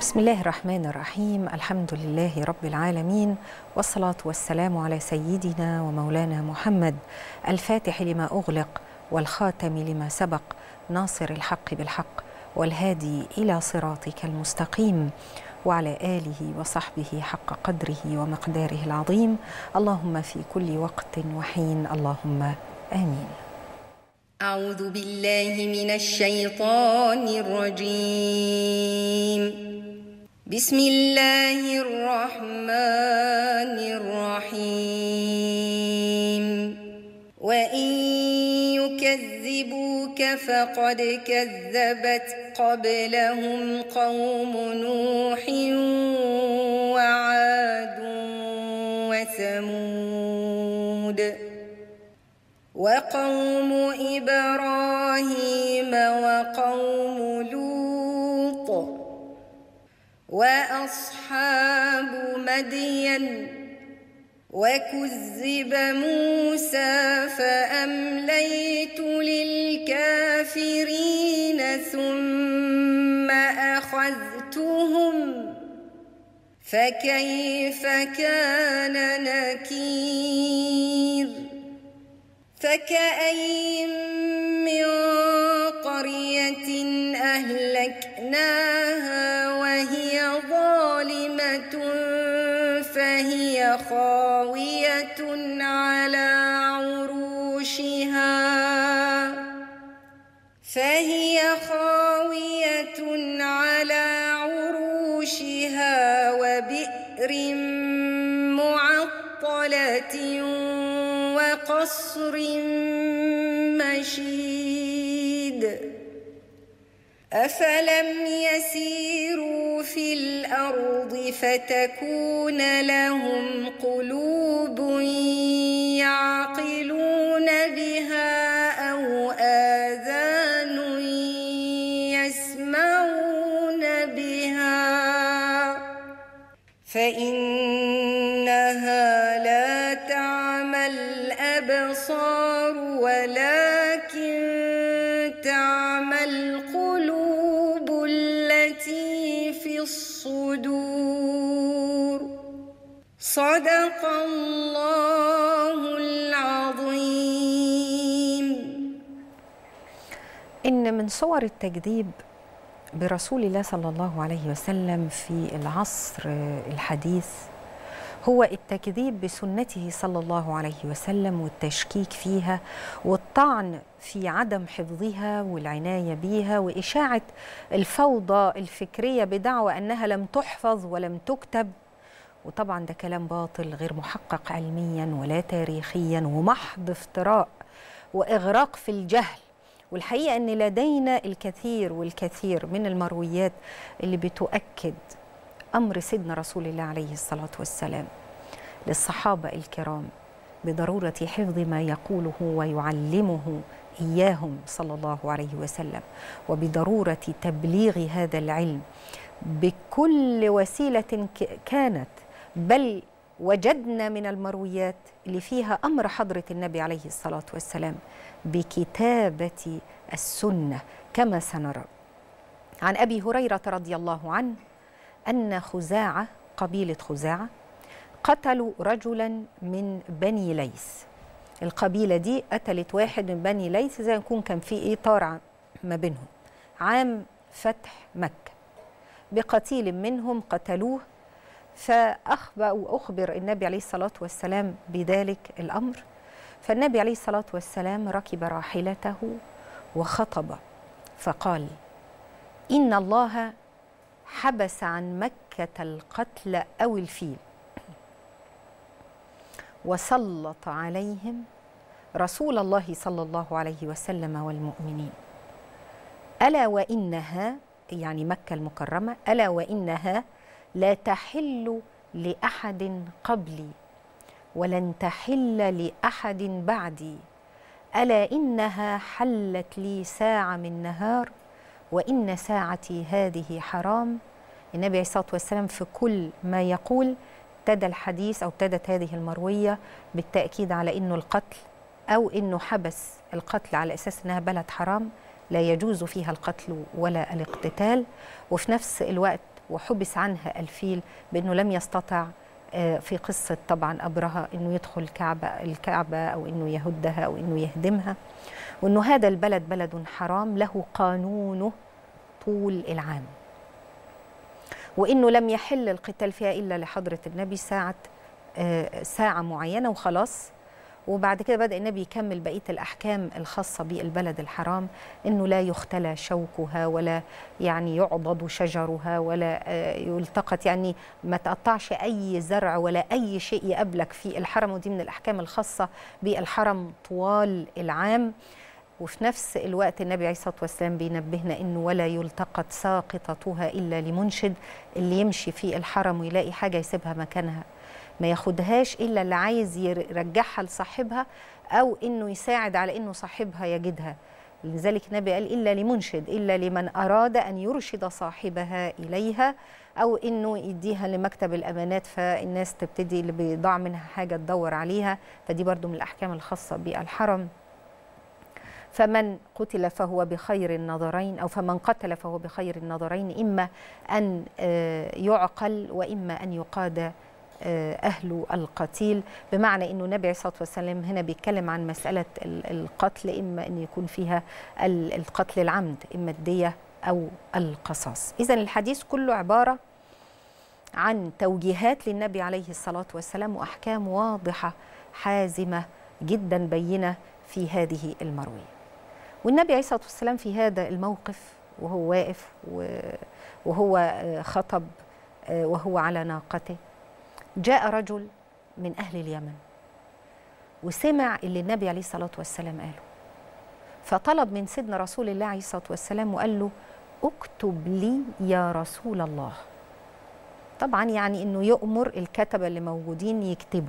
بسم الله الرحمن الرحيم الحمد لله رب العالمين والصلاة والسلام على سيدنا ومولانا محمد الفاتح لما أغلق والخاتم لما سبق ناصر الحق بالحق والهادي إلى صراطك المستقيم وعلى آله وصحبه حق قدره ومقداره العظيم اللهم في كل وقت وحين اللهم آمين أعوذ بالله من الشيطان الرجيم بسم الله الرحمن الرحيم وإن يكذبوك فقد كذبت قبلهم قوم نوح وعاد وثمود وقوم إبراهيم وقوم لوط وأصحاب مدين وكذب موسى فأمليت للكافرين ثم أخذتهم فكيف كان نكير فكأين من قرية أهلكناها وهي ظالمة فهي خاوية على عروشها فهي خاوية على عروشها وبئر معطلة وقصر مشيد أفلم يسيروا في الأرض فتكون لهم قلوب يعقلون بها أو آذان يسمعون بها فإنها لا تعمى الأبصار ولكن تعمى القلوب التي في الصدور صدق الله العظيم إن من صور التكذيب برسول الله صلى الله عليه وسلم في العصر الحديث هو التكذيب بسنته صلى الله عليه وسلم والتشكيك فيها والطعن في عدم حفظها والعنايه بها واشاعه الفوضى الفكريه بدعوى انها لم تحفظ ولم تكتب وطبعا ده كلام باطل غير محقق علميا ولا تاريخيا ومحض افتراء واغراق في الجهل والحقيقه ان لدينا الكثير والكثير من المرويات اللي بتؤكد امر سيدنا رسول الله عليه الصلاه والسلام للصحابه الكرام بضروره حفظ ما يقوله ويعلمه اياهم صلى الله عليه وسلم وبضروره تبليغ هذا العلم بكل وسيله كانت بل وجدنا من المرويات اللي فيها امر حضره النبي عليه الصلاه والسلام بكتابه السنه كما سنرى عن ابي هريره رضي الله عنه ان خزاعه قبيله خزاعه قتلوا رجلا من بني ليث القبيله دي قتلت واحد من بني ليث زي يكون كان في ايه طار ما بينهم عام فتح مكه بقتيل منهم قتلوه فأخبر وأخبر النبي عليه الصلاة والسلام بذلك الأمر فالنبي عليه الصلاة والسلام ركب راحلته وخطب فقال إن الله حبس عن مكة القتل أو الفيل وسلط عليهم رسول الله صلى الله عليه وسلم والمؤمنين ألا وإنها يعني مكة المكرمة ألا وإنها لا تحل لاحد قبلي ولن تحل لاحد بعدي الا انها حلت لي ساعه من نهار وان ساعتي هذه حرام النبي عليه الصلاه والسلام في كل ما يقول ابتدى الحديث او ابتدت هذه المرويه بالتاكيد على انه القتل او انه حبس القتل على اساس انها بلد حرام لا يجوز فيها القتل ولا الاقتتال وفي نفس الوقت وحبس عنها الفيل بأنه لم يستطع آه، في قصة طبعا أبرهة أنه يدخل الكعبة, الكعبة أو أنه يهدها أو أنه يهدمها وأنه هذا البلد بلد حرام له قانونه طول العام وأنه لم يحل القتال فيها إلا لحضرة النبي ساعة آه، ساعة معينة وخلاص وبعد كده بدأ النبي يكمل بقية الأحكام الخاصة بالبلد الحرام إنه لا يختلى شوكها ولا يعني يعضد شجرها ولا آه، يلتقط يعني ما تقطعش أي زرع ولا أي شيء يقابلك في الحرم ودي من الأحكام الخاصة بالحرم طوال العام وفي نفس الوقت النبي عليه الصلاه والسلام بينبهنا انه ولا يلتقط ساقطتها الا لمنشد اللي يمشي في الحرم ويلاقي حاجه يسيبها مكانها ما ياخدهاش الا اللي عايز يرجعها لصاحبها او انه يساعد على انه صاحبها يجدها لذلك النبي قال الا لمنشد الا لمن اراد ان يرشد صاحبها اليها او انه يديها لمكتب الامانات فالناس تبتدي اللي بيضاع منها حاجه تدور عليها فدي برضو من الاحكام الخاصه بالحرم فمن قتل فهو بخير النظرين او فمن قتل فهو بخير النظرين اما ان آه، يعقل واما ان يقاد آه، أهل القتيل بمعنى أنه النبي عليه الصلاة والسلام هنا بيتكلم عن مسألة ال- القتل إما أن يكون فيها ال- القتل العمد إما الدية أو القصاص إذا الحديث كله عبارة عن توجيهات للنبي عليه الصلاة والسلام وأحكام واضحة حازمة جدا بينة في هذه المروية والنبي عليه الصلاة والسلام في هذا الموقف وهو واقف و- وهو آه، خطب آه، وهو على ناقته جاء رجل من أهل اليمن وسمع اللي النبي عليه الصلاة والسلام قاله فطلب من سيدنا رسول الله عليه الصلاة والسلام وقال له اكتب لي يا رسول الله طبعا يعني انه يؤمر الكتبة اللي موجودين يكتبوا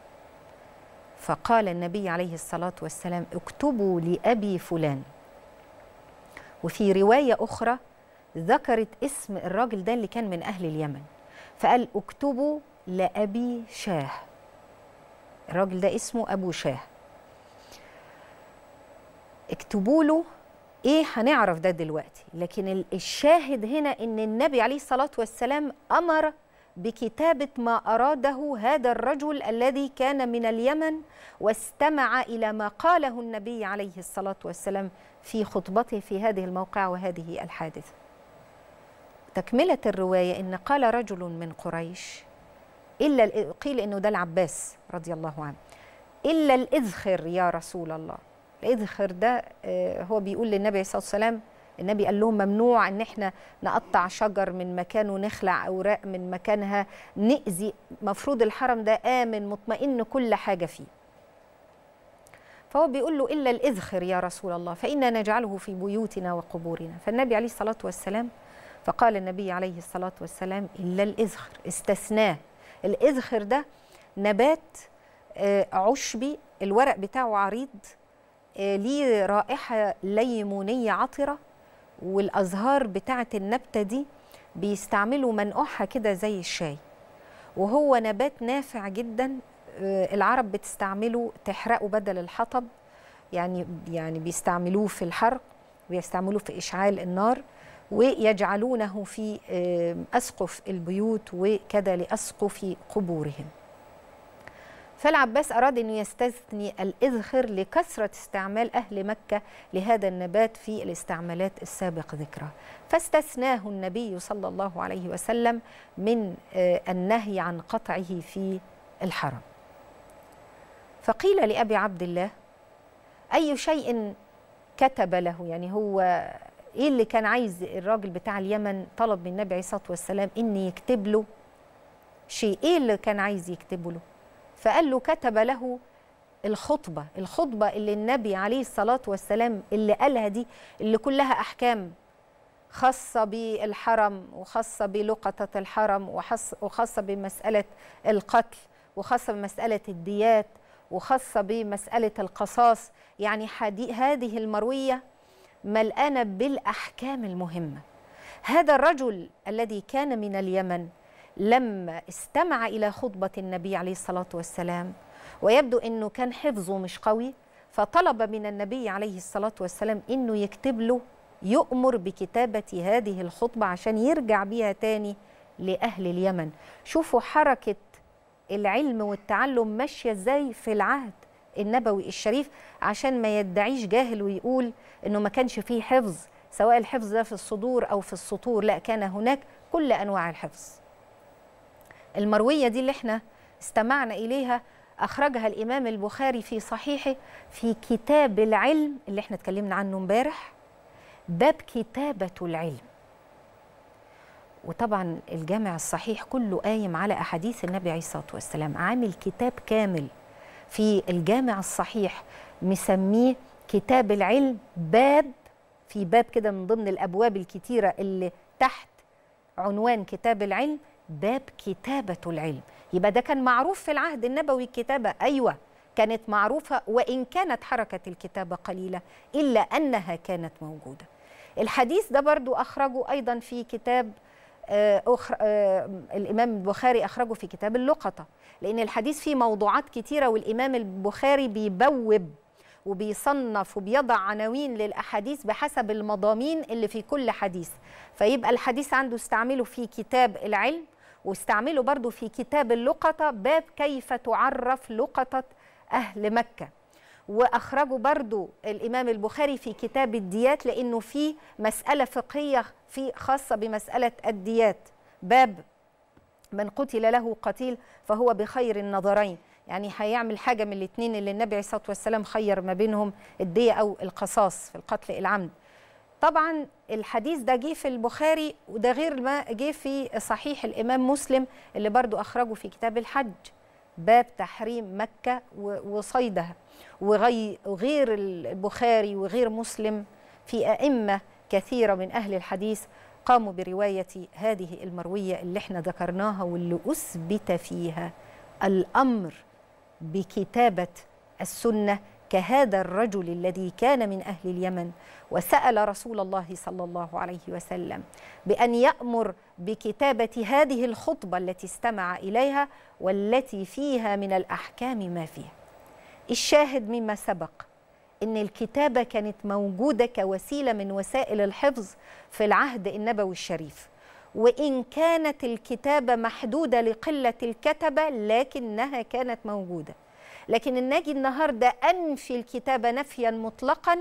فقال النبي عليه الصلاة والسلام اكتبوا لأبي فلان وفي رواية أخرى ذكرت اسم الراجل ده اللي كان من أهل اليمن فقال اكتبوا لأبي شاه الراجل ده اسمه أبو شاه اكتبوا له ايه هنعرف ده دلوقتي لكن ال- الشاهد هنا ان النبي عليه الصلاة والسلام أمر بكتابة ما أراده هذا الرجل الذي كان من اليمن واستمع إلى ما قاله النبي عليه الصلاة والسلام في خطبته في هذه الموقعة وهذه الحادثة تكملة الرواية إن قال رجل من قريش إلا ال- قيل إنه ده العباس رضي الله عنه إلا الإذخر يا رسول الله الإذخر ده آه، هو بيقول للنبي عليه الصلاة والسلام النبي قال لهم ممنوع ان احنا نقطع شجر من مكانه نخلع اوراق من مكانها نأذي مفروض الحرم ده امن مطمئن كل حاجه فيه فهو بيقول له الا الاذخر يا رسول الله فانا نجعله في بيوتنا وقبورنا فالنبي عليه الصلاه والسلام فقال النبي عليه الصلاه والسلام الا الاذخر استثناه الاذخر ده نبات آه، عشبي الورق بتاعه عريض آه، ليه رائحه ليمونيه عطره والازهار بتاعه النبته دي بيستعملوا منقوعها كده زي الشاي وهو نبات نافع جدا آه، العرب بتستعمله تحرقه بدل الحطب يعني يعني بيستعملوه في الحرق ويستعملوه في اشعال النار ويجعلونه في آه، اسقف البيوت وكذا لاسقف قبورهم فالعباس أراد أن يستثني الإذخر لكثرة استعمال أهل مكة لهذا النبات في الاستعمالات السابق ذكرها فاستثناه النبي صلى الله عليه وسلم من آه، النهي عن قطعه في الحرم فقيل لأبي عبد الله أي شيء كتب له يعني هو إيه اللي كان عايز الراجل بتاع اليمن طلب من النبي عليه الصلاة والسلام إن يكتب له شيء إيه اللي كان عايز يكتبه له فقال له كتب له الخطبة الخطبة اللي النبي عليه الصلاة والسلام اللي قالها دي اللي كلها أحكام خاصة بالحرم وخاصة بلقطة الحرم وحص- وخاصة بمسألة القتل وخاصة بمسألة الديات وخاصة بمسألة القصاص يعني حدي هذه المروية ملآنة بالأحكام المهمة هذا الرجل الذي كان من اليمن لما استمع إلى خطبة النبي عليه الصلاة والسلام ويبدو أنه كان حفظه مش قوي فطلب من النبي عليه الصلاة والسلام أنه يكتب له يؤمر بكتابة هذه الخطبة عشان يرجع بيها تاني لأهل اليمن شوفوا حركة العلم والتعلم ماشية ازاي في العهد النبوي الشريف عشان ما يدعيش جاهل ويقول انه ما كانش فيه حفظ سواء الحفظ ده في الصدور او في السطور لا كان هناك كل انواع الحفظ المرويه دي اللي احنا استمعنا اليها اخرجها الامام البخاري في صحيحه في كتاب العلم اللي احنا اتكلمنا عنه امبارح باب كتابه العلم وطبعا الجامع الصحيح كله قايم على احاديث النبي عليه الصلاه والسلام عامل كتاب كامل في الجامع الصحيح مسميه كتاب العلم باب في باب كده من ضمن الابواب الكتيره اللي تحت عنوان كتاب العلم باب كتابه العلم يبقى ده كان معروف في العهد النبوي الكتابه ايوه كانت معروفه وان كانت حركه الكتابه قليله الا انها كانت موجوده الحديث ده برضو اخرجه ايضا في كتاب أخر الإمام البخاري أخرجه في كتاب اللقطة لأن الحديث فيه موضوعات كتيرة والإمام البخاري بيبوب وبيصنف وبيضع عناوين للأحاديث بحسب المضامين اللي في كل حديث فيبقى الحديث عنده استعمله في كتاب العلم واستعمله برضو في كتاب اللقطة باب كيف تعرف لقطة أهل مكة واخرجه برضو الامام البخاري في كتاب الديات لانه في مساله فقهيه في خاصه بمساله الديات باب من قتل له قتيل فهو بخير النظرين يعني هيعمل حاجه من الاثنين اللي النبي عليه الصلاه والسلام خير ما بينهم الديه او القصاص في القتل العمد طبعا الحديث ده جه في البخاري وده غير ما جه في صحيح الامام مسلم اللي برضو اخرجه في كتاب الحج باب تحريم مكه وصيدها وغير البخاري وغير مسلم في أئمة كثيرة من أهل الحديث قاموا برواية هذه المروية اللي احنا ذكرناها واللي أثبت فيها الأمر بكتابة السنة كهذا الرجل الذي كان من أهل اليمن وسأل رسول الله صلى الله عليه وسلم بأن يأمر بكتابة هذه الخطبة التي استمع إليها والتي فيها من الأحكام ما فيها الشاهد مما سبق ان الكتابه كانت موجوده كوسيله من وسائل الحفظ في العهد النبوي الشريف وان كانت الكتابه محدوده لقله الكتبه لكنها كانت موجوده لكن الناجي النهارده انفي الكتابه نفيا مطلقا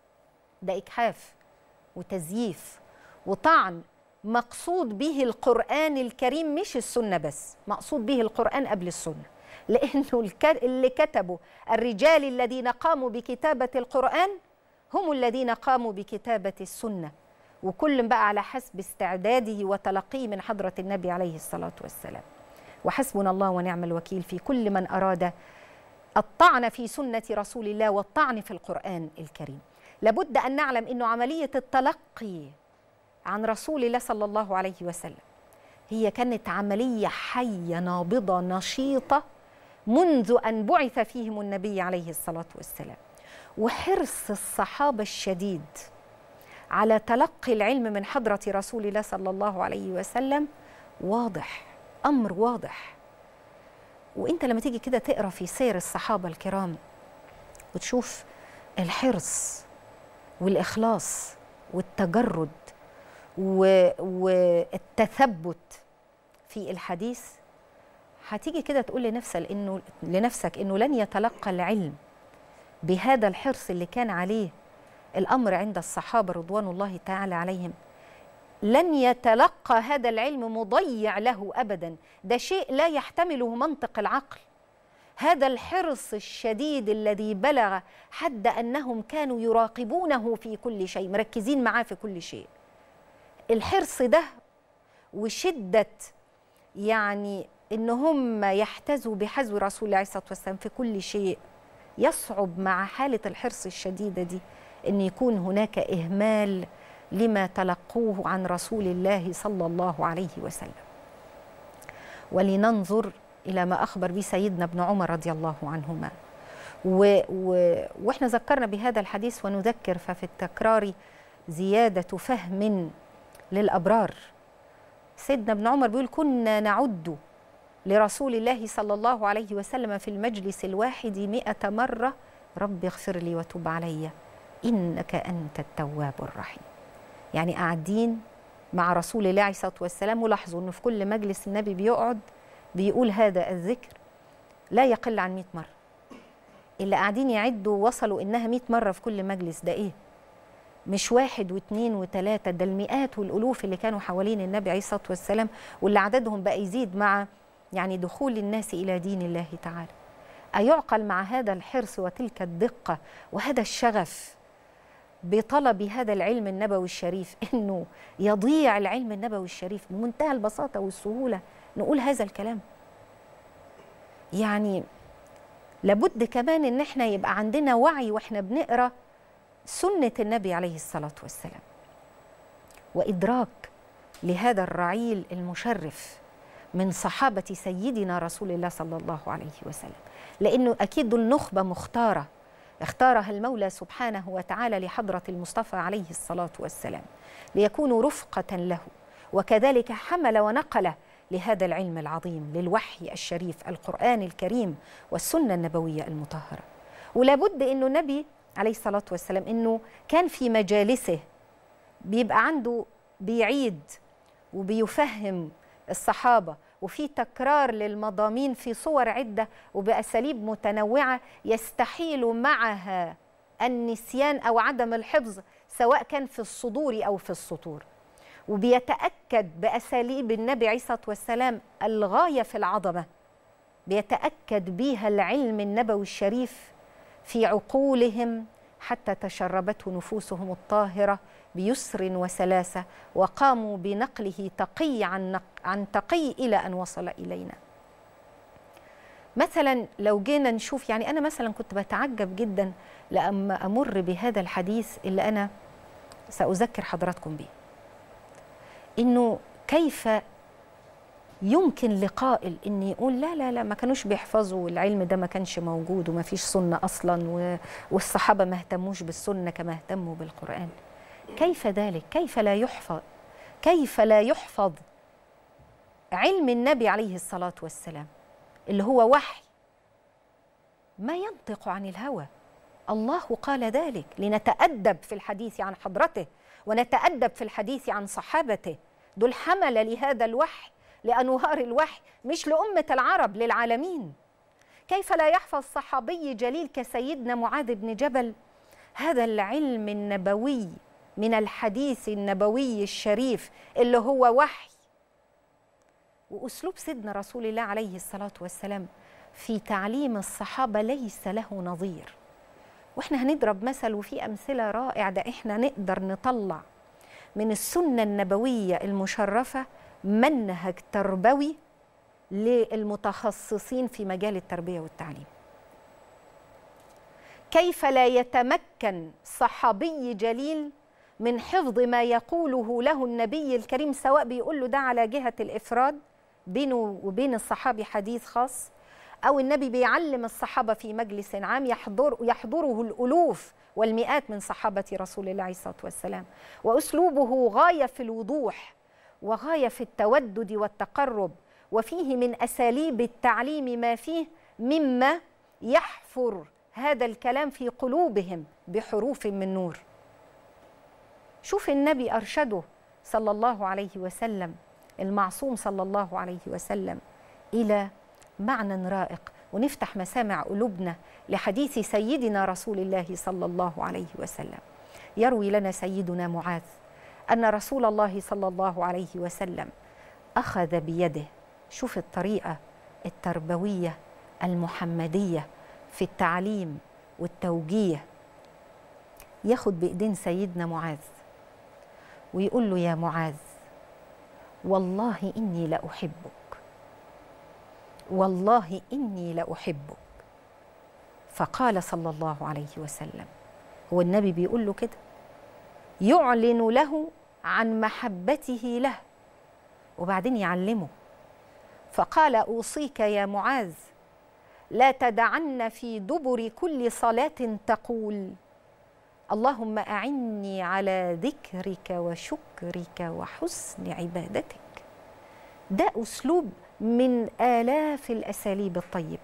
ده اجحاف وتزييف وطعن مقصود به القران الكريم مش السنه بس مقصود به القران قبل السنه لانه اللي كتبوا الرجال الذين قاموا بكتابه القران هم الذين قاموا بكتابه السنه وكل بقى على حسب استعداده وتلقيه من حضره النبي عليه الصلاه والسلام وحسبنا الله ونعم الوكيل في كل من اراد الطعن في سنه رسول الله والطعن في القران الكريم لابد ان نعلم انه عمليه التلقي عن رسول الله صلى الله عليه وسلم هي كانت عمليه حيه نابضه نشيطه منذ ان بعث فيهم النبي عليه الصلاه والسلام وحرص الصحابه الشديد على تلقي العلم من حضره رسول الله صلى الله عليه وسلم واضح امر واضح وانت لما تيجي كده تقرا في سير الصحابه الكرام وتشوف الحرص والاخلاص والتجرد والتثبت في الحديث هتيجي كده تقول لنفسك انه لنفسك انه لن يتلقى العلم بهذا الحرص اللي كان عليه الامر عند الصحابه رضوان الله تعالى عليهم لن يتلقى هذا العلم مضيع له ابدا ده شيء لا يحتمله منطق العقل هذا الحرص الشديد الذي بلغ حد انهم كانوا يراقبونه في كل شيء مركزين معاه في كل شيء الحرص ده وشده يعني ان هم يحتذوا بحذو رسول الله عليه الصلاه والسلام في كل شيء يصعب مع حاله الحرص الشديده دي ان يكون هناك اهمال لما تلقوه عن رسول الله صلى الله عليه وسلم ولننظر الى ما اخبر به سيدنا ابن عمر رضي الله عنهما و و واحنا ذكرنا بهذا الحديث ونذكر ففي التكرار زياده فهم للابرار سيدنا ابن عمر بيقول كنا نعد لرسول الله صلى الله عليه وسلم في المجلس الواحد مئة مرة رب اغفر لي وتب علي إنك أنت التواب الرحيم يعني قاعدين مع رسول الله عليه الصلاه والسلام ولاحظوا انه في كل مجلس النبي بيقعد بيقول هذا الذكر لا يقل عن 100 مره اللي قاعدين يعدوا وصلوا انها 100 مره في كل مجلس ده ايه مش واحد واثنين وثلاثة ده المئات والألوف اللي كانوا حوالين النبي عليه الصلاة والسلام واللي عددهم بقى يزيد مع يعني دخول الناس إلى دين الله تعالى أيعقل مع هذا الحرص وتلك الدقة وهذا الشغف بطلب هذا العلم النبوي الشريف انه يضيع العلم النبوي الشريف بمنتهى البساطه والسهوله نقول هذا الكلام يعني لابد كمان ان احنا يبقى عندنا وعي واحنا بنقرا سنه النبي عليه الصلاه والسلام وادراك لهذا الرعيل المشرف من صحابه سيدنا رسول الله صلى الله عليه وسلم لانه اكيد دول نخبه مختاره اختارها المولى سبحانه وتعالى لحضرة المصطفى عليه الصلاة والسلام ليكونوا رفقة له وكذلك حمل ونقل لهذا العلم العظيم للوحي الشريف القرآن الكريم والسنة النبوية المطهرة ولابد أنه النبي عليه الصلاة والسلام أنه كان في مجالسه بيبقى عنده بيعيد وبيفهم الصحابة وفي تكرار للمضامين في صور عدة وبأساليب متنوعة يستحيل معها النسيان أو عدم الحفظ سواء كان في الصدور أو في السطور وبيتأكد بأساليب النبي عليه الصلاة والسلام الغاية في العظمة بيتأكد بيها العلم النبوي الشريف في عقولهم حتى تشربته نفوسهم الطاهرة بيسر وسلاسة وقاموا بنقله تقي عن, نق عن تقي إلى أن وصل إلينا مثلا لو جينا نشوف يعني أنا مثلا كنت بتعجب جدا لما أمر بهذا الحديث اللي أنا سأذكر حضراتكم به إنه كيف يمكن لقائل ان يقول لا لا لا ما كانوش بيحفظوا العلم ده ما كانش موجود وما فيش سنه اصلا والصحابه ما اهتموش بالسنه كما اهتموا بالقران كيف ذلك كيف لا يحفظ كيف لا يحفظ علم النبي عليه الصلاه والسلام اللي هو وحي ما ينطق عن الهوى الله قال ذلك لنتادب في الحديث عن حضرته ونتادب في الحديث عن صحابته دول حمل لهذا الوحي لانوار الوحي مش لامه العرب للعالمين كيف لا يحفظ صحابي جليل كسيدنا معاذ بن جبل هذا العلم النبوي من الحديث النبوي الشريف اللي هو وحي واسلوب سيدنا رسول الله عليه الصلاه والسلام في تعليم الصحابه ليس له نظير واحنا هنضرب مثل وفي امثله رائعه ده احنا نقدر نطلع من السنه النبويه المشرفه منهج تربوي للمتخصصين في مجال التربيه والتعليم كيف لا يتمكن صحابي جليل من حفظ ما يقوله له النبي الكريم سواء بيقول له ده على جهه الافراد بينه وبين الصحابي حديث خاص او النبي بيعلم الصحابه في مجلس عام يحضر يحضره الالوف والمئات من صحابه رسول الله عليه الصلاه والسلام واسلوبه غايه في الوضوح وغايه في التودد والتقرب وفيه من اساليب التعليم ما فيه مما يحفر هذا الكلام في قلوبهم بحروف من نور شوف النبي ارشده صلى الله عليه وسلم المعصوم صلى الله عليه وسلم الى معنى رائق ونفتح مسامع قلوبنا لحديث سيدنا رسول الله صلى الله عليه وسلم يروي لنا سيدنا معاذ ان رسول الله صلى الله عليه وسلم اخذ بيده شوف الطريقه التربويه المحمديه في التعليم والتوجيه ياخد بايدين سيدنا معاذ ويقول له يا معاذ والله اني لاحبك والله اني لاحبك فقال صلى الله عليه وسلم هو النبي بيقول له كده يعلن له عن محبته له وبعدين يعلمه فقال اوصيك يا معاذ لا تدعن في دبر كل صلاه تقول اللهم اعني على ذكرك وشكرك وحسن عبادتك ده اسلوب من آلاف الأساليب الطيبة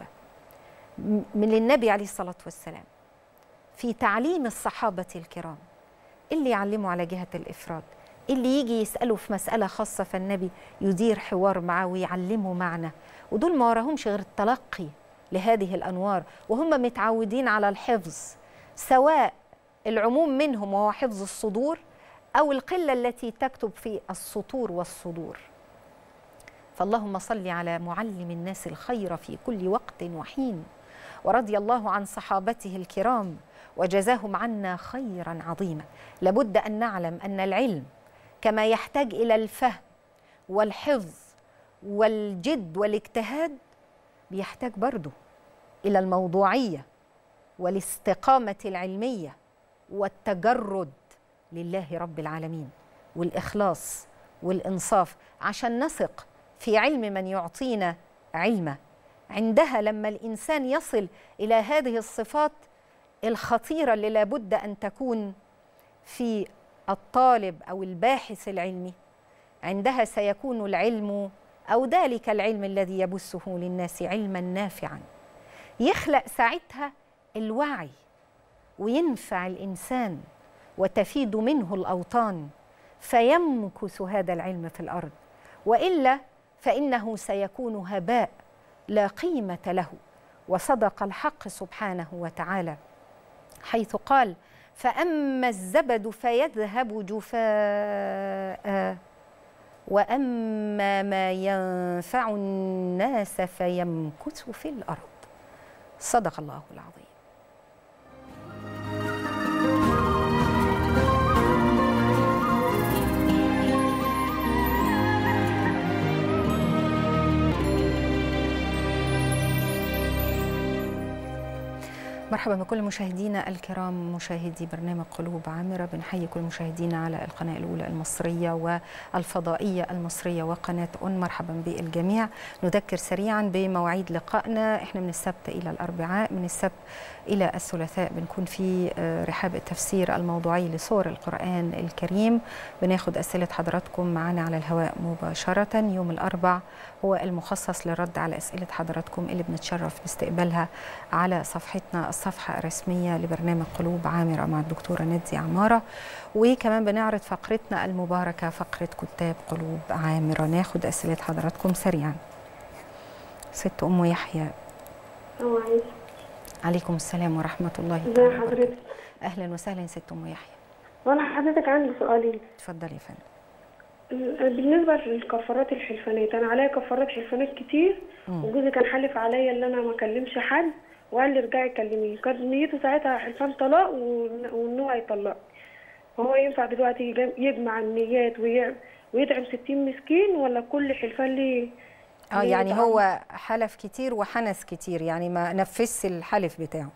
من النبي عليه الصلاة والسلام في تعليم الصحابة الكرام اللي يعلمه على جهة الإفراد اللي يجي يسأله في مسألة خاصة فالنبي يدير حوار معه ويعلمه معنى ودول ما وراهمش غير التلقي لهذه الأنوار وهم متعودين على الحفظ سواء العموم منهم وهو حفظ الصدور أو القلة التي تكتب في السطور والصدور فاللهم صل على معلم الناس الخير في كل وقت وحين ورضي الله عن صحابته الكرام وجزاهم عنا خيرا عظيما لابد ان نعلم ان العلم كما يحتاج الى الفهم والحفظ والجد والاجتهاد بيحتاج برضه الى الموضوعيه والاستقامه العلميه والتجرد لله رب العالمين والاخلاص والانصاف عشان نثق في علم من يعطينا علمه عندها لما الانسان يصل الى هذه الصفات الخطيره اللي لابد ان تكون في الطالب او الباحث العلمي عندها سيكون العلم او ذلك العلم الذي يبثه للناس علما نافعا يخلق ساعتها الوعي وينفع الانسان وتفيد منه الاوطان فيمكث هذا العلم في الارض والا فانه سيكون هباء لا قيمه له وصدق الحق سبحانه وتعالى حيث قال فاما الزبد فيذهب جفاء واما ما ينفع الناس فيمكث في الارض صدق الله العظيم مرحبا بكل مشاهدينا الكرام مشاهدي برنامج قلوب عامرة بنحيي كل مشاهدينا على القناة الأولى المصرية والفضائية المصرية وقناة أون مرحبا بالجميع نذكر سريعا بمواعيد لقائنا احنا من السبت إلى الأربعاء من السبت إلى الثلاثاء بنكون في رحاب التفسير الموضوعي لسور القرآن الكريم بناخد أسئلة حضراتكم معنا على الهواء مباشرة يوم الأربع هو المخصص للرد على أسئلة حضراتكم اللي بنتشرف باستقبالها على صفحتنا الصفحة الرسمية لبرنامج قلوب عامرة مع الدكتورة نادي عمارة وكمان بنعرض فقرتنا المباركة فقرة كتاب قلوب عامرة ناخد أسئلة حضراتكم سريعا ست أم يحيى عليكم السلام ورحمة الله ازي حضرتك أهلا وسهلا ست أم يحيى وانا حضرتك عندي سؤالين اتفضلي يا فندم بالنسبه للكفارات الحلفانات انا عليا كفارات حلفانات كتير مم. وجوزي كان حالف عليا ان انا ما اكلمش حد وقال لي ارجعي كلميه كان نيته ساعتها حلفان طلاق وإن- وان هو هيطلق هو ينفع دلوقتي يجم- يجمع النيات وي- ويدعم 60 مسكين ولا كل حلفان ليه اه ليه يعني يدعم؟ هو حلف كتير وحنس كتير يعني ما نفذش الحلف بتاعه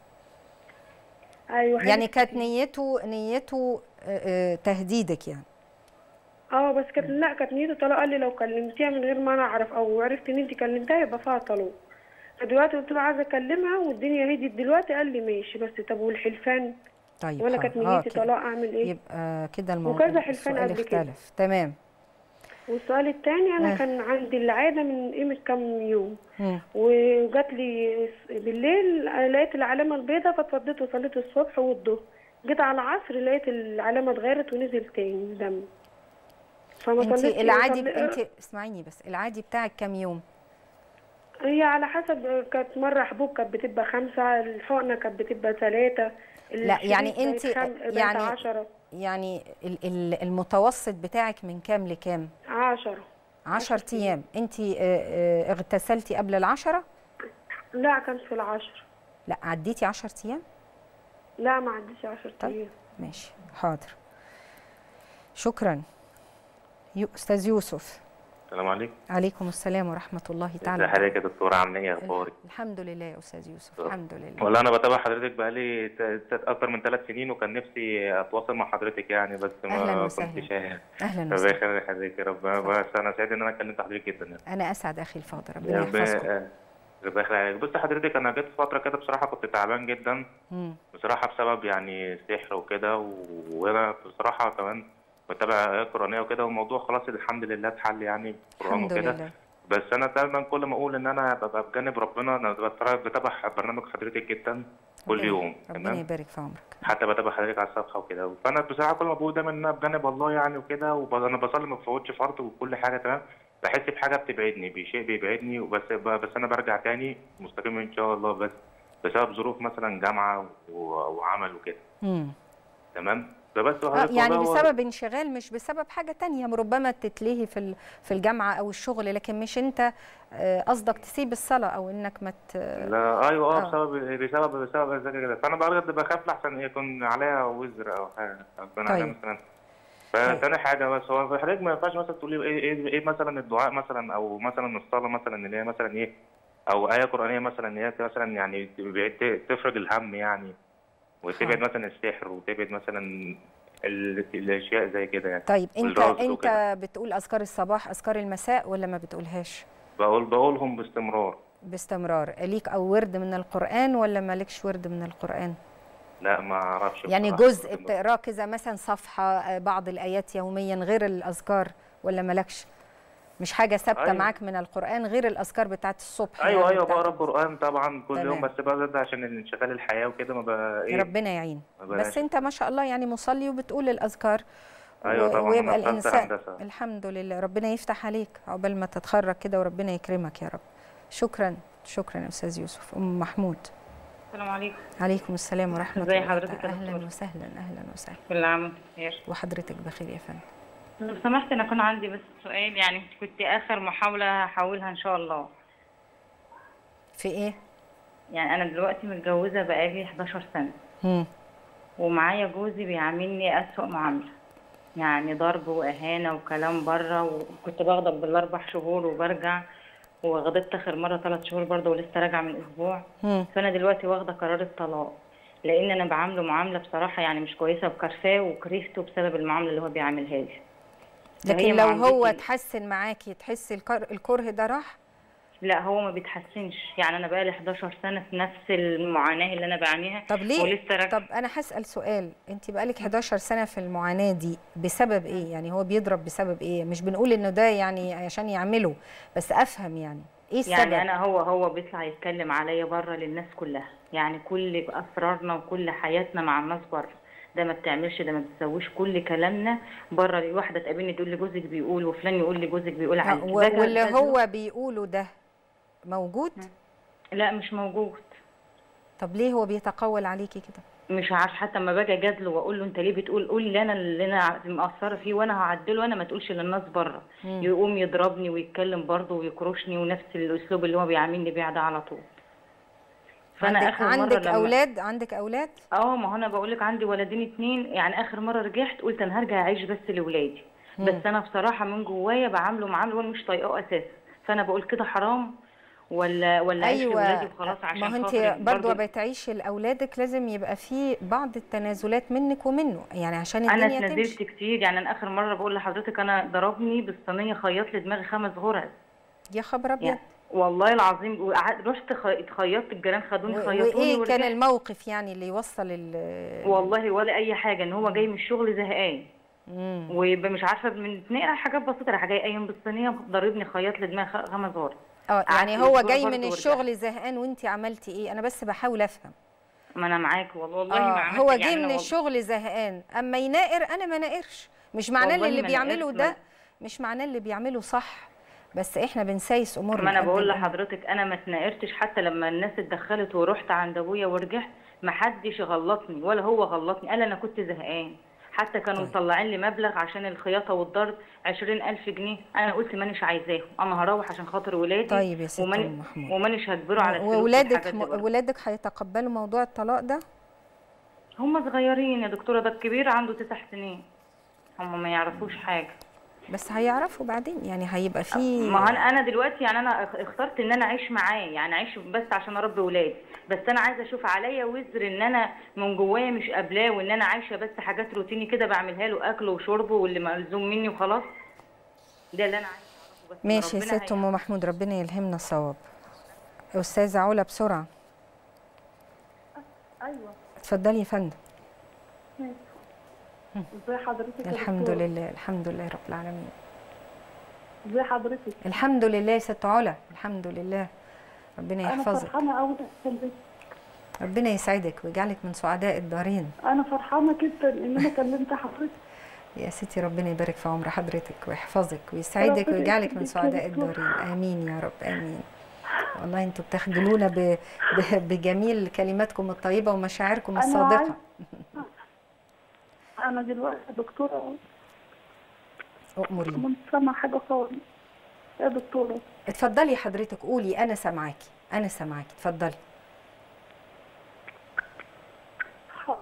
ايوه يعني حلف كانت كتير. نيته نيته آه، آه، تهديدك يعني اه بس كانت لا كانت نيته طلاق قال لي لو كلمتيها من غير ما انا اعرف او عرفت ان انت كلمتها يبقى فيها طلاق فدلوقتي قلت له عايزه اكلمها والدنيا هديت دلوقتي قال لي ماشي بس طب والحلفان طيب وانا خلاص. كانت آه، نيتي كده. طلاق اعمل ايه يبقى كده الموضوع وكذا حلفان السؤال قبل كده. اختلف تمام والسؤال التاني انا آه. كان عندي العاده من قيمه كام يوم مم. وجات لي بالليل لقيت العلامه البيضاء فاتوضيت وصليت الصبح والظهر جيت على العصر لقيت العلامه اتغيرت ونزل تاني دم فما انت صليتش- العادي صلي- انت اسمعيني بس العادي بتاعك كام يوم هي على حسب كانت مرة حبوب كانت بتبقى خمسة الحقنة كانت بتبقى ثلاثة لا، يعني أنت- يعني يعني- عشرة يعني ال- ال- المتوسط بتاعك من كام لكام عشرة عشر ايام انت آه، آه، اغتسلتي قبل العشرة لا كانت في العشر لا عديتي عشر ايام لا ما عديش عشر طيب. أيام ماشي حاضر شكرا يو استاذ يوسف السلام عليكم عليكم السلام ورحمه الله ازي تعالى حضرتك يا دكتوره عامله ايه اخبارك الحمد لله يا استاذ يوسف الحمد لله والله انا بتابع حضرتك بقالي ت- ت- اكتر من ثلاث سنين وكان نفسي اتواصل مع حضرتك يعني بس أهلاً ما وسهلاً. كنتش عارف اهلا ربنا وسهلا يخلي حضرتك يا رب بس انا سعيد ان انا كلمت حضرتك جدا يعني انا اسعد اخي الفاضل ربنا ربنا يحفظكم آه، ربنا يخلي عليك بص حضرتك انا جيت فتره كده بصراحه كنت تعبان جدا مم. بصراحه بسبب يعني سحر وكده و- وانا بصراحه كمان بتابع آيات قرانيه وكده والموضوع خلاص الحمد لله اتحل يعني بالقران الحمد وكده لله بس انا دايما كل ما اقول ان انا ببقى بجانب ربنا انا بتفرج- بتابع برنامج حضرتك جدا كل ربنا- يوم ربنا تمام يبارك في عمرك حتى بتابع حضرتك على الصفحه وكده فانا بصراحه كل ما بقول دايما ان انا بجانب الله يعني وكده وانا بصلي ما بفوتش فرض وكل حاجه تمام بحس بحاجه بتبعدني بشيء بيبعدني وبس بس انا برجع تاني مستقيم ان شاء الله بس بسبب ظروف مثلا جامعه و- وعمل وكده مم. تمام فبس آه، حضرتك يعني والله هو- بسبب انشغال مش بسبب حاجة تانية ربما تتلهي في ال- في الجامعة أو الشغل لكن مش أنت آه، قصدك تسيب الصلاة أو إنك ما ت... لا ايوه آه. اه بسبب بسبب بسبب زي كده فانا بجد بخاف لحسن يكون عليها وزر او حاجه يكون عليها طيب. مثلا فتاني حاجه بس هو في حضرتك ما ينفعش مثلا تقولي ايه ايه, إيه مثلا الدعاء مثلا او مثلا الصلاه مثلا اللي هي مثلا ايه او ايه قرانيه مثلا اللي هي مثلا يعني ت- تفرج الهم يعني وتبعد حاضر. مثلا السحر وتبعد مثلا ال- الاشياء زي كده يعني طيب أنت والرصد أنت وكده. بتقول أذكار الصباح أذكار المساء ولا ما بتقولهاش بقول بقولهم باستمرار باستمرار ليك أو ورد من القرآن ولا مالكش ورد من القرآن لا ما اعرفش يعني بصراحة. جزء بتقراه كذا مثلا صفحة آه، بعض الآيات يوميا غير الأذكار ولا مالكش مش حاجة ثابتة أيوة. معاك من القرآن غير الأذكار بتاعت الصبح ايوه يعني ايوه بتاعت- بقرا قران طبعا كل تمام. يوم بس بقى ده عشان انشغال الحياه وكده ما بقى ايه ربنا يعين ما بلاش. بس انت ما شاء الله يعني مصلي وبتقول الاذكار أيوة و- طبعاً، ويبقى أنا في هندسة الانسان هندسة. الحمد لله ربنا يفتح عليك عقبال ما تتخرج كده وربنا يكرمك يا رب شكرا شكرا يا استاذ يوسف ام محمود السلام عليكم عليكم السلام ورحمه ازي الله حضرتك يا اهلا دكتور؟ وسهلا اهلا وسهلا كل عام وانت بخير وحضرتك بخير يا فندم لو سمحت انا كان عندي بس سؤال يعني كنت اخر محاولة هحاولها ان شاء الله في ايه يعني انا دلوقتي متجوزة بقالي 11 سنة مم. ومعايا جوزي بيعاملني اسوأ معاملة يعني ضرب واهانة وكلام بره وكنت بغضب بالاربع شهور وبرجع وغضبت اخر مرة ثلاث شهور برضه ولسه راجعة من اسبوع مم. فانا دلوقتي واخدة قرار الطلاق لان انا بعامله معاملة بصراحة يعني مش كويسة وكرفاه وكرهته بسبب المعاملة اللي هو بيعاملها لي فهي لكن لو هو معاملتي- اتحسن معاكي تحسي الكر... الكره ده راح لا هو ما بيتحسنش يعني انا بقالي 11 سنه في نفس المعاناه اللي انا بعانيها طب ليه ولسه راجعه طب انا هسال سؤال انت بقالك 11 سنه في المعاناه دي بسبب ايه يعني هو بيضرب بسبب ايه مش بنقول انه ده يعني عشان يعمله بس افهم يعني ايه السبب يعني انا هو هو بيطلع يتكلم عليا بره للناس كلها يعني كل اسرارنا وكل حياتنا مع الناس بره ده ما بتعملش ده ما بتسويش كل كلامنا بره واحده تقابلني تقول لي جوزك بيقول وفلان يقول لي جوزك بيقول ها، عليك و- باجي واللي أسأله، هو بيقوله ده موجود لا مش موجود طب ليه هو بيتقول عليكي كده مش عارف حتى لما باجي اجادله واقول له انت ليه بتقول قول لي انا اللي انا مقصره فيه وانا هعدله انا ما تقولش للناس بره مم. يقوم يضربني ويتكلم برضه ويكرشني ونفس الاسلوب اللي هو بيعاملني بيه ده على طول عندك آخر مرة عندك لما- اولاد عندك اولاد اه ما هو انا بقول لك عندي ولدين اتنين يعني اخر مره رجعت قلت انا هرجع اعيش بس لاولادي بس انا بصراحه من جوايا بعامله معامله وانا مش طايقاه اساسا فانا بقول كده حرام ولا ولا اعيش ايوه لاولادي وخلاص عشان ما هو خاطر انت برضه برضه بتعيشي لاولادك لازم يبقى في بعض التنازلات منك ومنه يعني عشان انا الدنيا اتنزلت تمشي كتير يعني انا اخر مره بقول لحضرتك انا ضربني بالصينيه خيط لي دماغي خمس غرز يا خبر ابيض يعني والله العظيم وقعدت رحت خ- اتخيطت الجيران خدوني و- خيطوني وايه كان ورجعت. الموقف يعني اللي يوصل ال والله ولا اي حاجه ان هو جاي من الشغل زهقان مم. ويبقى مش عارفه من اتنين حاجات بسيطه راح جاي قايم بالصينيه ضاربني خيط لي دماغي خ- خمس غرز اه قعدت يعني هو أسبوع جاي برضه من ورجعت. الشغل زهقان وانت عملتي ايه انا بس بحاول افهم ما انا معاك والله والله ما اه عملت هو يعني جه أنا من والله- الشغل زهقان اما يناقر انا ما ناقرش مش معناه والله اللي ما بيعمله ناقرت، ده ما- مش معناه اللي بيعمله صح بس احنا بنسايس امورنا ما انا قد بقول الأمور. لحضرتك انا ما اتناقرتش حتى لما الناس اتدخلت ورحت عند ابويا ورجعت ما حدش غلطني ولا هو غلطني قال انا كنت زهقان حتى كانوا طيب. مطلعين لي مبلغ عشان الخياطه والضرب عشرين ألف جنيه انا قلت مانيش عايزاهم انا هروح عشان خاطر ولادي طيب يا ست وماني- أم محمود. ومانيش هجبره على الفلوس واولادك والحاجات دي م... برضه. ولادك هيتقبلوا موضوع الطلاق ده هم صغيرين يا دكتوره ده الكبير عنده تسع سنين هم ما يعرفوش حاجه بس هيعرفوا بعدين يعني هيبقى في ما هو انا انا دلوقتي يعني انا اخ- اخترت ان انا اعيش معاه يعني اعيش بس عشان اربي ولادي بس انا عايزه اشوف عليا وزر ان انا من جوايا مش قابلاه وان انا عايشه بس حاجات روتيني كده بعملها له اكل وشرب واللي ملزوم مني وخلاص ده اللي انا عايزه اعرفه بس ماشي يا ربنا ست ام محمود ربنا يلهمنا الصواب استاذه علا بسرعه ايوه اتفضلي يا فندم ازي حضرتك يا الحمد دكتور؟ لله الحمد لله رب العالمين ازي حضرتك الحمد لله يا ست علا الحمد لله ربنا انا يحفظك فرحانه قوي في البيت ربنا يسعدك ويجعلك من سعداء الدارين انا فرحانه جدا ان انا كلمت حضرتك يا ستي ربنا يبارك في عمر حضرتك ويحفظك ويسعدك ربنا ويجعلك من يخليك يا سعداء دكتور. الدارين امين يا رب امين والله انتوا بتخجلونا ب... ب... بجميل كلماتكم الطيبه ومشاعركم أنا الصادقه عايز- انا دلوقتي دكتوره اموريني مش سامعه حاجه خالص يا دكتوره اتفضلي حضرتك قولي انا سامعاكي انا سامعاكي اتفضلي حاضر.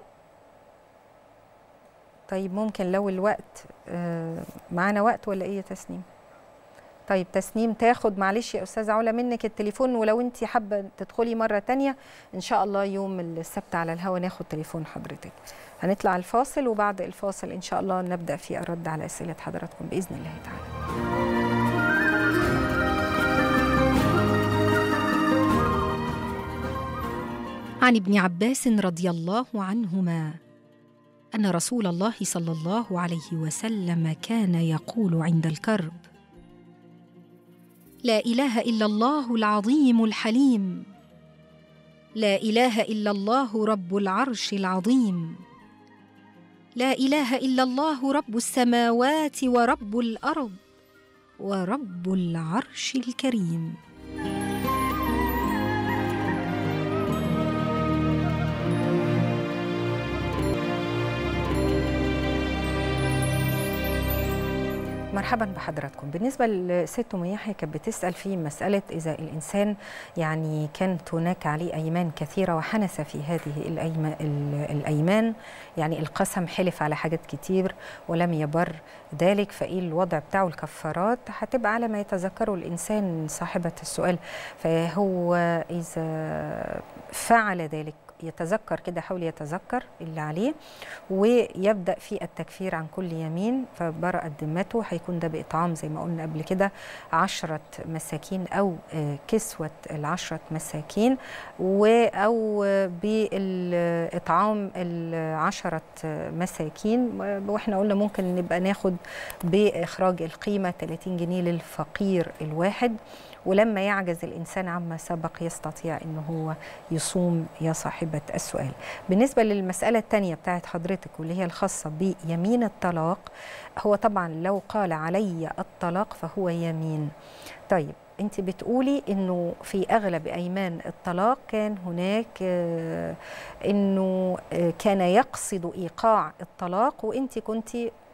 طيب ممكن لو الوقت آه، معانا وقت ولا ايه يا تسنيم طيب تسنيم تاخد معلش يا استاذه علا منك التليفون ولو انت حابه تدخلي مره تانية ان شاء الله يوم السبت على الهوا ناخد تليفون حضرتك هنطلع الفاصل وبعد الفاصل ان شاء الله نبدا في الرد على اسئله حضراتكم باذن الله تعالى عن ابن عباس رضي الله عنهما ان رسول الله صلى الله عليه وسلم كان يقول عند الكرب لا اله الا الله العظيم الحليم لا اله الا الله رب العرش العظيم لا اله الا الله رب السماوات ورب الارض ورب العرش الكريم مرحبا بحضراتكم بالنسبه لست ام يحيى كانت بتسال في مساله اذا الانسان يعني كانت هناك عليه ايمان كثيره وحنث في هذه الأيما- ال- الايمان يعني القسم حلف على حاجات كتير ولم يبر ذلك فايه الوضع بتاعه الكفارات هتبقى على ما يتذكره الانسان صاحبه السؤال فهو اذا فعل ذلك يتذكر كده حاول يتذكر اللي عليه ويبدا في التكفير عن كل يمين فبرأت ذمته هيكون ده باطعام زي ما قلنا قبل كده عشرة مساكين او آه، كسوه العشرة مساكين و او آه، بالاطعام العشرة مساكين واحنا قلنا ممكن نبقى ناخد باخراج القيمه 30 جنيه للفقير الواحد ولما يعجز الانسان عما سبق يستطيع ان هو يصوم يا صاحبه السؤال. بالنسبه للمساله الثانيه بتاعت حضرتك واللي هي الخاصه بيمين الطلاق هو طبعا لو قال علي الطلاق فهو يمين. طيب انت بتقولي انه في اغلب ايمان الطلاق كان هناك آه، انه آه، كان يقصد ايقاع الطلاق وانت كنت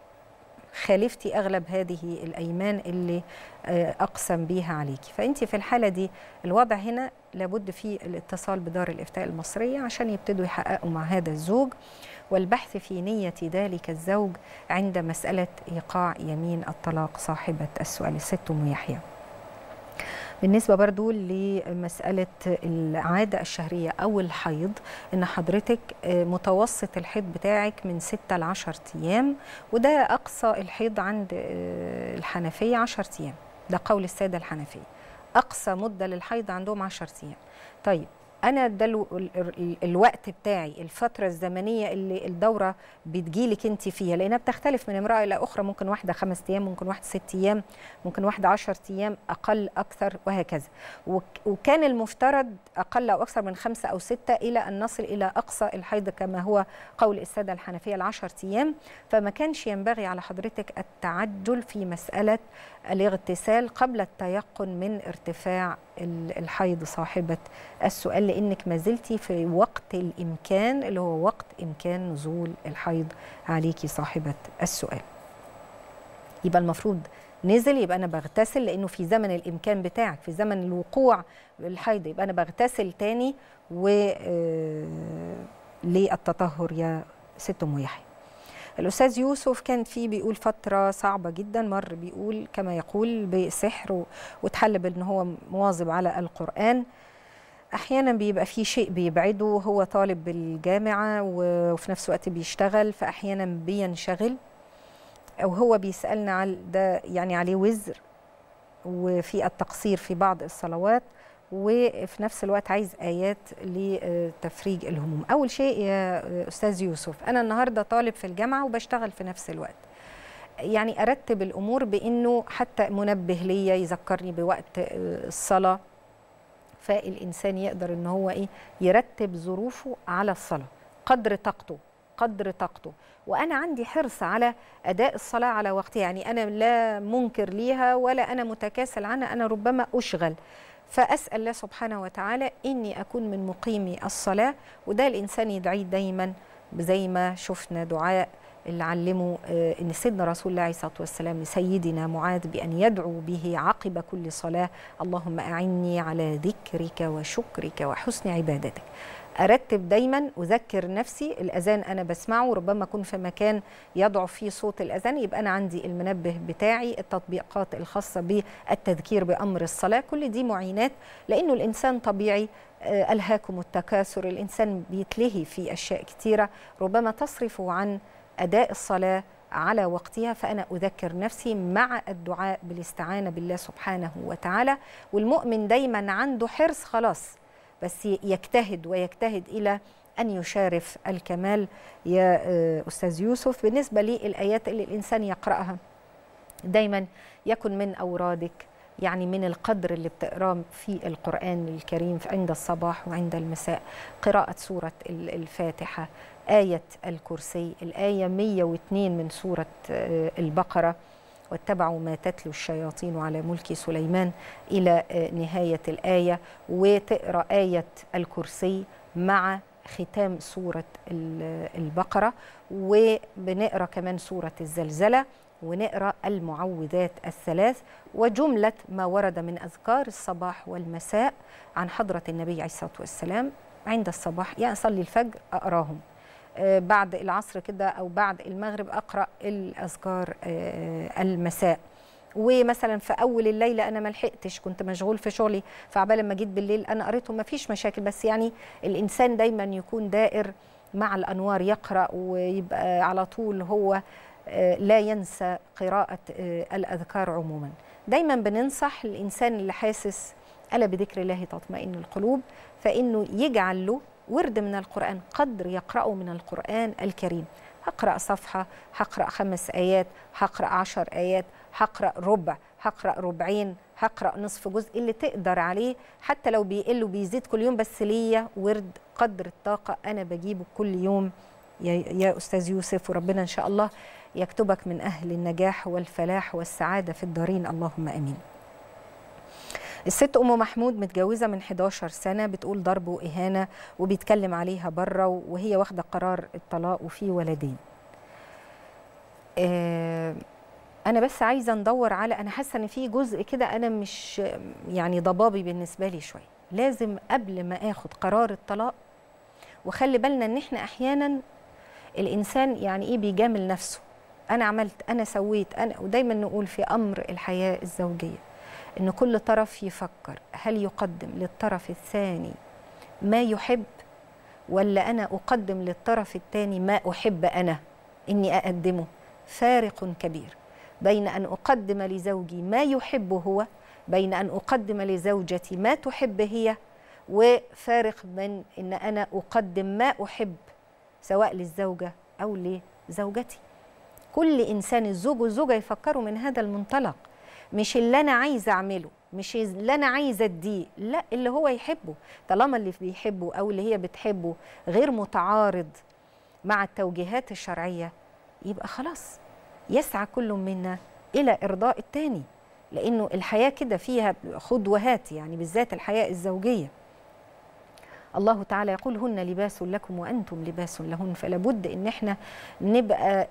خالفتي اغلب هذه الايمان اللي آه، اقسم بيها عليكي فانت في الحاله دي الوضع هنا لابد في الاتصال بدار الافتاء المصريه عشان يبتدوا يحققوا مع هذا الزوج والبحث في نيه ذلك الزوج عند مساله ايقاع يمين الطلاق صاحبه السؤال الست ام يحيى بالنسبة برضو لمسألة العادة الشهرية أو الحيض إن حضرتك آه، متوسط الحيض بتاعك من 6 ل 10 أيام وده أقصى الحيض عند آه، الحنفية 10 أيام ده قول السادة الحنفية أقصى مدة للحيض عندهم 10 أيام طيب أنا ده الو- ال- ال- الوقت بتاعي الفترة الزمنية اللي الدورة بتجيلك أنت فيها لأنها بتختلف من امرأة إلى أخرى ممكن واحدة خمس أيام ممكن واحدة ست أيام ممكن واحدة عشر أيام أقل أكثر وهكذا وك- وكان المفترض أقل أو أكثر من خمسة أو ستة إلى أن نصل إلى أقصى الحيض كما هو قول السادة الحنفية العشر أيام فما كانش ينبغي على حضرتك التعجل في مسألة الاغتسال قبل التيقن من ارتفاع ال- الحيض صاحبة السؤال لأنك ما زلتي في وقت الإمكان اللي هو وقت إمكان نزول الحيض عليكي صاحبة السؤال يبقى المفروض نزل يبقى انا بغتسل لانه في زمن الامكان بتاعك في زمن الوقوع الحيض يبقى انا بغتسل تاني و آه، للتطهر يا ست ام يحيى الاستاذ يوسف كان في بيقول فتره صعبه جدا مر بيقول كما يقول بسحر و- وتحل بان هو مواظب على القران احيانا بيبقى في شيء بيبعده هو طالب بالجامعه و- وفي نفس الوقت بيشتغل فاحيانا بينشغل او هو بيسالنا على ده يعني عليه وزر وفي التقصير في بعض الصلوات وفي نفس الوقت عايز ايات لتفريج الهموم اول شيء يا استاذ يوسف انا النهارده طالب في الجامعه وبشتغل في نفس الوقت يعني ارتب الامور بانه حتى منبه ليا يذكرني بوقت الصلاه فالإنسان يقدر إن هو إيه يرتب ظروفه على الصلاة قدر طاقته قدر طاقته وأنا عندي حرص على أداء الصلاة على وقتها يعني أنا لا منكر ليها ولا أنا متكاسل عنها أنا ربما أشغل فأسأل الله سبحانه وتعالى إني أكون من مقيمي الصلاة وده الإنسان يدعيه دايما زي ما شفنا دعاء اللي علمه آه، ان سيدنا رسول الله عليه الصلاه والسلام لسيدنا معاذ بان يدعو به عقب كل صلاه اللهم اعني على ذكرك وشكرك وحسن عبادتك ارتب دايما اذكر نفسي الاذان انا بسمعه ربما اكون في مكان يضعف فيه صوت الاذان يبقى انا عندي المنبه بتاعي التطبيقات الخاصه بالتذكير بامر الصلاه كل دي معينات لانه الانسان طبيعي آه، الهاكم التكاثر الانسان بيتلهي في اشياء كثيره ربما تصرفه عن اداء الصلاه على وقتها فانا اذكر نفسي مع الدعاء بالاستعانه بالله سبحانه وتعالى والمؤمن دايما عنده حرص خلاص بس يجتهد ويجتهد الى ان يشارف الكمال يا آه، استاذ يوسف بالنسبه للايات اللي الانسان يقراها دايما يكن من اورادك يعني من القدر اللي بتقراه في القرآن الكريم عند الصباح وعند المساء قراءة سورة ال- الفاتحة آية الكرسي الآية 102 من سورة آه، البقرة واتبعوا ما تتلو الشياطين على ملك سليمان إلى آه، نهاية الآية وتقرأ آية الكرسي مع ختام سورة ال- البقرة وبنقرأ كمان سورة الزلزلة ونقرأ المعوذات الثلاث وجملة ما ورد من أذكار الصباح والمساء عن حضرة النبي عليه الصلاة والسلام عند الصباح يعني أصلي الفجر أقراهم آه، بعد العصر كده أو بعد المغرب أقرأ الأذكار آه، المساء ومثلا في اول الليله انا ما لحقتش كنت مشغول في شغلي فعبال ما جيت بالليل انا قريته ما فيش مشاكل بس يعني الانسان دايما يكون دائر مع الانوار يقرا ويبقى على طول هو آه، لا ينسى قراءه آه، الاذكار عموما دايما بننصح الانسان اللي حاسس الا بذكر الله تطمئن القلوب فانه يجعل له ورد من القران قدر يقراه من القران الكريم هقرا صفحه هقرا خمس ايات هقرا عشر ايات هقرا ربع هقرا ربعين هقرا نصف جزء اللي تقدر عليه حتى لو بيقل وبيزيد كل يوم بس ليا ورد قدر الطاقه انا بجيبه كل يوم يا, يا استاذ يوسف وربنا ان شاء الله يكتبك من اهل النجاح والفلاح والسعاده في الدارين اللهم امين الست ام محمود متجوزه من 11 سنه بتقول ضرب واهانه وبيتكلم عليها بره وهي واخده قرار الطلاق وفي ولدين آه انا بس عايزه ندور على انا حاسه ان في جزء كده انا مش يعني ضبابي بالنسبه لي شويه لازم قبل ما اخد قرار الطلاق وخلي بالنا ان احنا احيانا الانسان يعني ايه بيجامل نفسه انا عملت انا سويت انا ودايما نقول في امر الحياه الزوجيه ان كل طرف يفكر هل يقدم للطرف الثاني ما يحب ولا انا اقدم للطرف الثاني ما احب انا اني اقدمه فارق كبير بين ان اقدم لزوجي ما يحب هو بين ان اقدم لزوجتي ما تحب هي وفارق من ان انا اقدم ما احب سواء للزوجه او لزوجتي كل انسان الزوج والزوجه يفكروا من هذا المنطلق مش اللي انا عايزه اعمله مش اللي انا عايزه اديه لا اللي هو يحبه طالما اللي بيحبه او اللي هي بتحبه غير متعارض مع التوجيهات الشرعيه يبقى خلاص يسعى كل منا الى ارضاء التاني لانه الحياه كده فيها خد وهات يعني بالذات الحياه الزوجيه الله تعالى يقول هن لباس لكم وانتم لباس لهن فلا بد ان احنا نبقى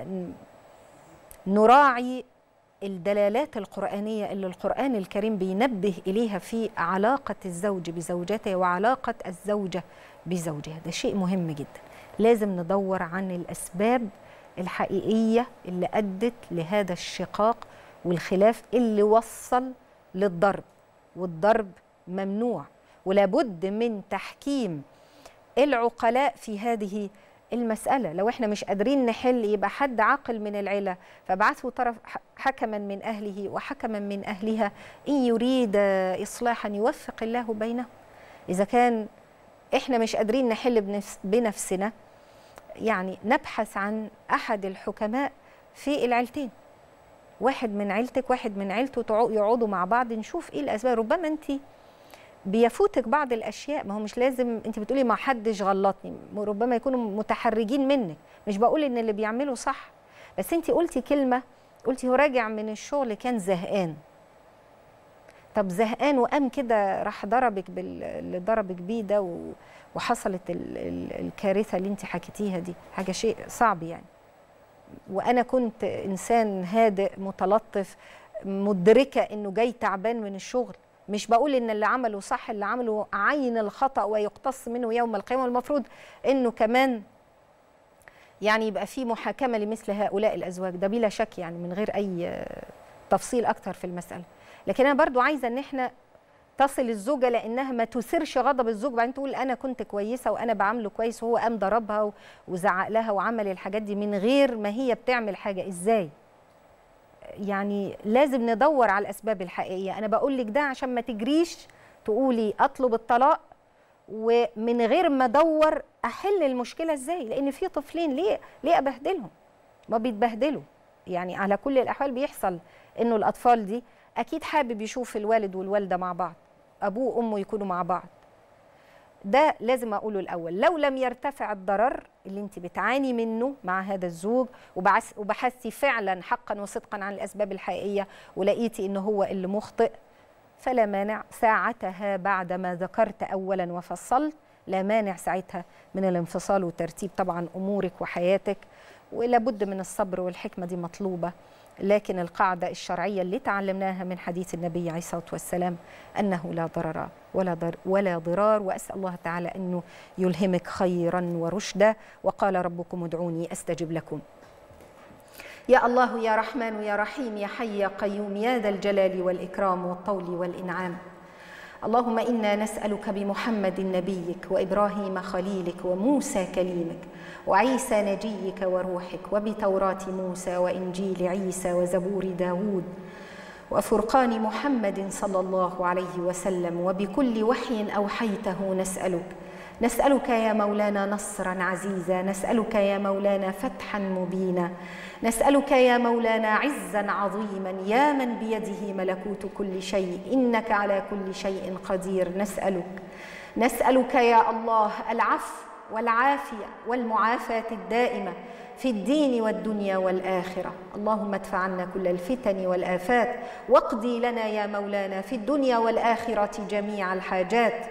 نراعي الدلالات القرآنية اللي القرآن الكريم بينبه إليها في علاقة الزوج بزوجته وعلاقة الزوجة بزوجها ده شيء مهم جدا لازم ندور عن الأسباب الحقيقية اللي أدت لهذا الشقاق والخلاف اللي وصل للضرب والضرب ممنوع ولابد من تحكيم العقلاء في هذه المسألة لو احنا مش قادرين نحل يبقى حد عاقل من العيلة فابعثوا طرف حكما من أهله وحكما من أهلها إن يريد إصلاحا يوفق الله بينهم إذا كان احنا مش قادرين نحل بنفس بنفسنا يعني نبحث عن أحد الحكماء في العيلتين واحد من عيلتك واحد من عيلته يقعدوا مع بعض نشوف ايه الاسباب ربما انت بيفوتك بعض الاشياء ما هو مش لازم انت بتقولي ما حدش غلطني ربما يكونوا متحرجين منك مش بقول ان اللي بيعمله صح بس انت قلتي كلمه قلتي هو راجع من الشغل كان زهقان طب زهقان وقام كده راح ضربك بال- اللي ضربك بيه ده و- وحصلت ال- ال- الكارثه اللي انت حكيتيها دي حاجه شيء صعب يعني وانا كنت انسان هادئ متلطف مدركه انه جاي تعبان من الشغل مش بقول ان اللي عمله صح اللي عمله عين الخطا ويقتص منه يوم القيامه المفروض انه كمان يعني يبقى في محاكمه لمثل هؤلاء الازواج ده بلا شك يعني من غير اي آه، تفصيل اكتر في المساله لكن انا برضو عايزه ان احنا تصل الزوجه لانها ما تثيرش غضب الزوج بعدين تقول انا كنت كويسه وانا بعامله كويس وهو قام ضربها و- وزعق لها وعمل الحاجات دي من غير ما هي بتعمل حاجه ازاي يعني لازم ندور على الاسباب الحقيقيه انا بقول لك ده عشان ما تجريش تقولي اطلب الطلاق ومن غير ما ادور احل المشكله ازاي لان في طفلين ليه ليه ابهدلهم ما بيتبهدلوا يعني على كل الاحوال بيحصل انه الاطفال دي اكيد حابب يشوف الوالد والوالده مع بعض ابوه وامه يكونوا مع بعض ده لازم اقوله الاول لو لم يرتفع الضرر اللي انت بتعاني منه مع هذا الزوج وبعس- وبحثتي فعلا حقا وصدقا عن الاسباب الحقيقيه ولقيتي ان هو اللي مخطئ فلا مانع ساعتها بعد ما ذكرت اولا وفصلت لا مانع ساعتها من الانفصال وترتيب طبعا امورك وحياتك ولابد من الصبر والحكمه دي مطلوبه لكن القاعده الشرعيه اللي تعلمناها من حديث النبي عليه الصلاه والسلام انه لا ضرر ولا ضر ولا ضرار واسال الله تعالى انه يلهمك خيرا ورشدا وقال ربكم ادعوني استجب لكم يا الله يا رحمن يا رحيم يا حي يا قيوم يا ذا الجلال والإكرام والطول والإنعام اللهم إنا نسألك بمحمد نبيك وإبراهيم خليلك وموسى كليمك وعيسى نجيك وروحك وبتوراة موسى وإنجيل عيسى وزبور داود وفرقان محمد صلى الله عليه وسلم وبكل وحي أوحيته نسألك نسألك يا مولانا نصرا عزيزا نسألك يا مولانا فتحا مبينا نسألك يا مولانا عزا عظيما يا من بيده ملكوت كل شيء إنك على كل شيء قدير نسألك نسألك يا الله العفو والعافية والمعافاة الدائمة في الدين والدنيا والآخرة اللهم ادفع عنا كل الفتن والآفات واقضي لنا يا مولانا في الدنيا والآخرة جميع الحاجات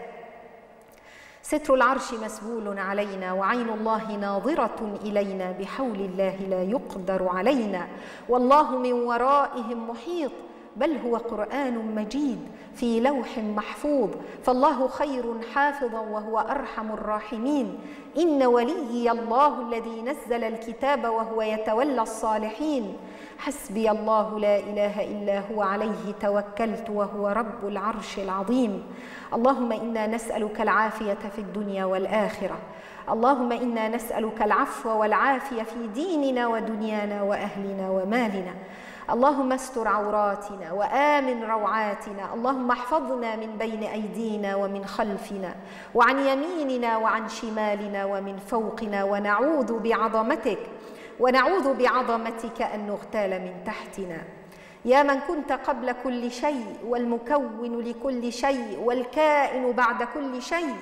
ستر العرش مسبول علينا وعين الله ناظرة إلينا بحول الله لا يقدر علينا والله من ورائهم محيط بل هو قرآن مجيد في لوح محفوظ فالله خير حافظا وهو أرحم الراحمين إن وليي الله الذي نزل الكتاب وهو يتولى الصالحين حسبي الله لا إله إلا هو عليه توكلت وهو رب العرش العظيم اللهم إنا نسألك العافية في الدنيا والآخرة اللهم إنا نسألك العفو والعافية في ديننا ودنيانا وأهلنا ومالنا اللهم استر عوراتنا وآمن روعاتنا اللهم احفظنا من بين أيدينا ومن خلفنا وعن يميننا وعن شمالنا ومن فوقنا ونعوذ بعظمتك ونعوذ بعظمتك أن نغتال من تحتنا يا من كنت قبل كل شيء والمكون لكل شيء والكائن بعد كل شيء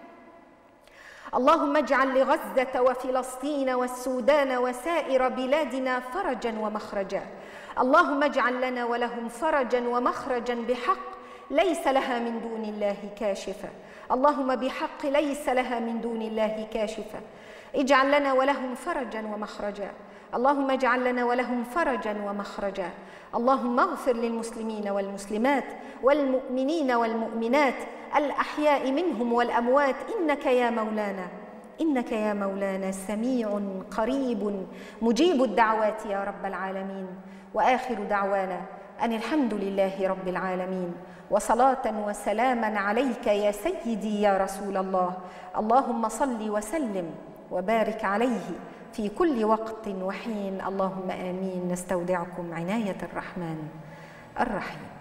اللهم اجعل لغزة وفلسطين والسودان وسائر بلادنا فرجا ومخرجا اللهم اجعل لنا ولهم فرجا ومخرجا بحق ليس لها من دون الله كاشفة اللهم بحق ليس لها من دون الله كاشفة اجعل لنا ولهم فرجا ومخرجا اللهم اجعل لنا ولهم فرجا ومخرجا اللهم اغفر للمسلمين والمسلمات والمؤمنين والمؤمنات الاحياء منهم والاموات انك يا مولانا انك يا مولانا سميع قريب مجيب الدعوات يا رب العالمين واخر دعوانا ان الحمد لله رب العالمين وصلاه وسلاما عليك يا سيدي يا رسول الله اللهم صل وسلم وبارك عليه في كل وقت وحين اللهم امين نستودعكم عنايه الرحمن الرحيم